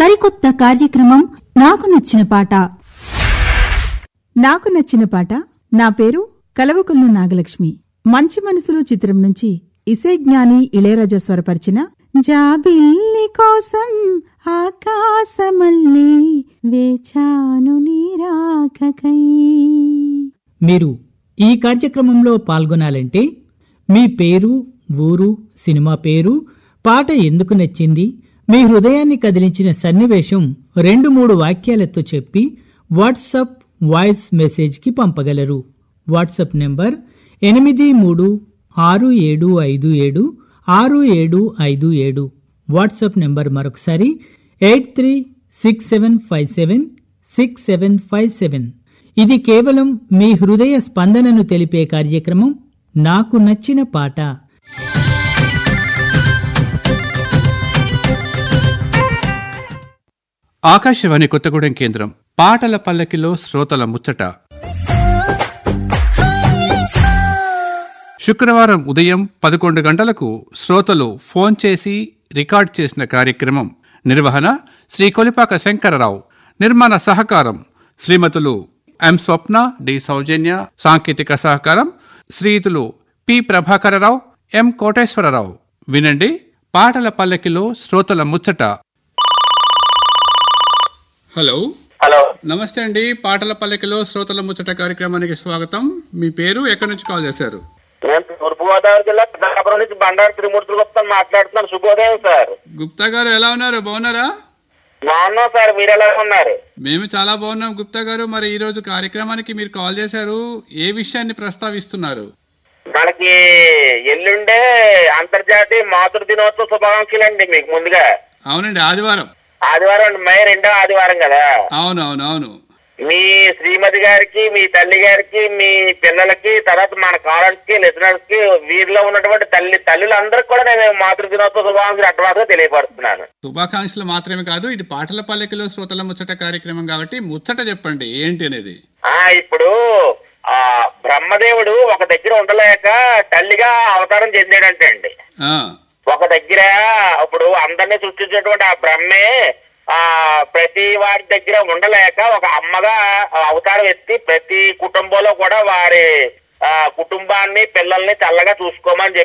సరికొత్త కార్యక్రమం నాకు నచ్చిన పాట నాకు నచ్చిన పాట నా పేరు కలవకుల్లు నాగలక్ష్మి మంచి మనసులు చిత్రం నుంచి ఇసే జ్ఞాని ఇళయరాజా స్వరపరిచిన జాబిల్లి కోసం ఆకాశమల్లి వేచాను నీరాకకై మీరు ఈ కార్యక్రమంలో పాల్గొనాలంటే మీ పేరు ఊరు సినిమా పేరు పాట ఎందుకు నచ్చింది మీ హృదయాన్ని కదిలించిన సన్నివేశం రెండు మూడు వాక్యాలతో చెప్పి వాట్సప్ వాయిస్ మెసేజ్కి పంపగలరు వాట్సప్ నెంబర్ ఎనిమిది మూడు ఆరు ఏడు ఐదు ఏడు ఆరు ఏడు ఐదు ఏడు వాట్సాప్ నెంబర్ మరొకసారి eight three six seven five seven six seven five seven ఇది కేవలం మీ హృదయ స్పందనను తెలిపే కార్యక్రమం నాకు నచ్చిన పాట ఆకాశవాణి కొత్తగూడెం కేంద్రం పాటల పల్లకిలో శ్రోతల ముచ్చట శుక్రవారం ఉదయం పదకొండు గంటలకు శ్రోతలు ఫోన్ చేసి రికార్డ్ చేసిన కార్యక్రమం నిర్వహణ శ్రీ కొలిపాక శంకరరావు నిర్మాణ సహకారం శ్రీమతులు ఎం స్వప్న డి సౌజన్య సాంకేతిక సహకారం శ్రీయుతులు పి ప్రభాకరరావు ఎం కోటేశ్వరరావు వినండి పాటల పల్లకిలో శ్రోతల ముచ్చట హలో హలో నమస్తే అండి పాటల పల్లకిలో శ్రోతల ముచ్చట కార్యక్రమానికి స్వాగతం మీ పేరు ఎక్కడి నుంచి కాల్ చేశారు నేను తూర్పుగోదావరి జిల్లా పెద్దాపురం నుంచి బండారు త్రిమూర్తులు గుప్తా మాట్లాడుతున్నాను శుభోదయం సార్ గుప్తా గారు ఎలా ఉన్నారు బాగున్నారా బాగున్నాం సార్ మీరు ఎలా ఉన్నారు మేము చాలా బాగున్నాం గుప్తా గారు మరి ఈ రోజు కార్యక్రమానికి మీరు కాల్ చేశారు ఏ విషయాన్ని ప్రస్తావిస్తున్నారు మనకి ఎల్లుండే అంతర్జాతీయ మాతృ దినోత్సవ శుభాకాంక్షలు అండి మీకు ముందుగా అవునండి ఆదివారం ఆదివారం అండి మే రెండో ఆదివారం కదా అవును అవును అవును మీ శ్రీమతి గారికి మీ తల్లి గారికి మీ పిల్లలకి తర్వాత మన కాలర్స్ కి లిసనర్స్ కి వీరిలో ఉన్నటువంటి తల్లి తల్లులందరికీ కూడా నేను మాతృ దినోత్సవ శుభాకాంక్షలు అడ్వాన్స్ తెలియపరుస్తున్నాను శుభాకాంక్షలు మాత్రమే కాదు ఇది పాటల పల్లకిలో శ్రోతల ముచ్చట కార్యక్రమం కాబట్టి ముచ్చట చెప్పండి ఏంటి అనేది ఆ ఇప్పుడు ఆ బ్రహ్మదేవుడు ఒక దగ్గర ఉండలేక తల్లిగా అవతారం చెందాడంటే అండి ఆ, ఒక దగ్గర ఇప్పుడు అందరినీ సృష్టించినటువంటి ఆ బ్రహ్మే ఆ ప్రతి వారి దగ్గర ఉండలేక ఒక అమ్మగా అవతారం ఎత్తి ప్రతి కుటుంబంలో కూడా వారి ఆ కుటుంబాన్ని పిల్లల్ని చల్లగా చూసుకోమని చెప్పి